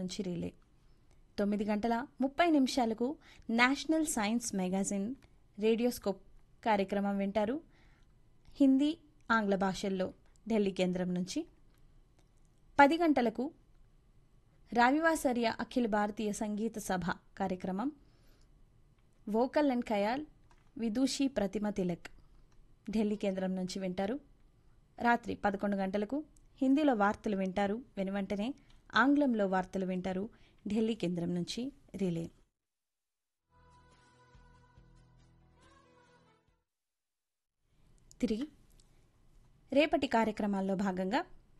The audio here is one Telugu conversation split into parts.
నుంచి రిలే తొమ్మిది గంటల ముప్పై నిమిషాలకు నేషనల్ సైన్స్ మ్యాగజైన్ రేడియోస్కోప్ కార్యక్రమం వింటారు హిందీ ఆంగ్ల భాషల్లో ఢిల్లీ కేంద్రం నుంచి పది గంటలకు రావివాసర్య అఖిల భారతీయ సంగీత సభ కార్యక్రమం వోకల్ అండ్ ఖయాల్ విదూషి ప్రతిమ తిలక్ ఢిల్లీ కేంద్రం నుంచి వింటారు రాత్రి పదకొండు గంటలకు హిందీలో వార్తలు వింటారు వెనువెంటనే ఆంగ్లంలో వార్తలు వింటారు ఢిల్లీ కేంద్రం నుంచి రిలే తిరిగి రేపటి కార్యక్రమాల్లో భాగంగా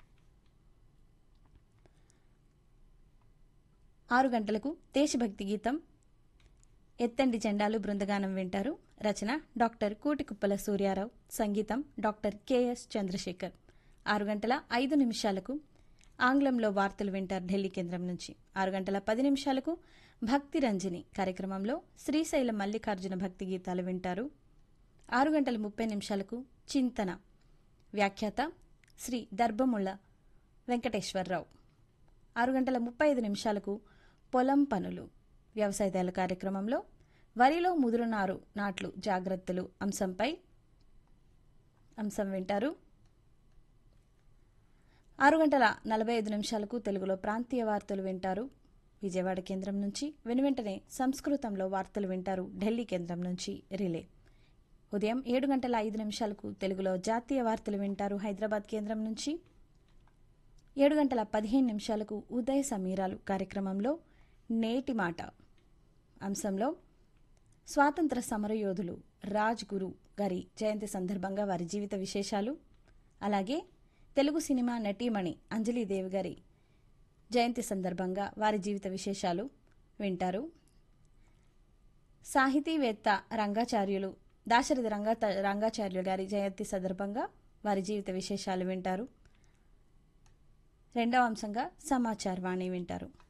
ఆరు గంటలకు దేశభక్తి గీతం ఎత్తండి జెండాలు బృందగానం వింటారు రచన డాక్టర్ కూటికుప్పల సూర్యారావు సంగీతం డాక్టర్ కెఎస్ చంద్రశేఖర్ ఆరు గంటల ఐదు నిమిషాలకు ఆంగ్లంలో వార్తలు వింటారు ఢిల్లీ కేంద్రం నుంచి ఆరు గంటల పది నిమిషాలకు భక్తి రంజని కార్యక్రమంలో శ్రీశైలం మల్లికార్జున భక్తి గీతాలు వింటారు ఆరు గంటల ముప్పై నిమిషాలకు చింతన వ్యాఖ్యాత శ్రీ దర్భముళ్ళ వెంకటేశ్వరరావు ఆరు గంటల ముప్పై ఐదు నిమిషాలకు పొలం పనులు వ్యవసాయదాల కార్యక్రమంలో వరిలో ముదురునారు నాట్లు జాగ్రత్తలు అంశంపై అంశం వింటారు ఆరు గంటల నలభై ఐదు నిమిషాలకు తెలుగులో ప్రాంతీయ వార్తలు వింటారు విజయవాడ కేంద్రం నుంచి వెనువెంటనే సంస్కృతంలో వార్తలు వింటారు ఢిల్లీ కేంద్రం నుంచి రిలే ఉదయం ఏడు గంటల ఐదు నిమిషాలకు తెలుగులో జాతీయ వార్తలు వింటారు హైదరాబాద్ కేంద్రం నుంచి ఏడు గంటల పదిహేను నిమిషాలకు ఉదయ సమీరాలు కార్యక్రమంలో నేటి మాట అంశంలో స్వాతంత్ర సమరయోధులు రాజ్ గురు గారి జయంతి సందర్భంగా వారి జీవిత విశేషాలు అలాగే తెలుగు సినిమా నటీమణి అంజలీదేవి గారి జయంతి సందర్భంగా వారి జీవిత విశేషాలు వింటారు సాహితీవేత్త రంగాచార్యులు దాశరథి రంగా రంగాచార్యులు గారి జయంతి సందర్భంగా వారి జీవిత విశేషాలు వింటారు రెండవ అంశంగా సమాచార వాణి వింటారు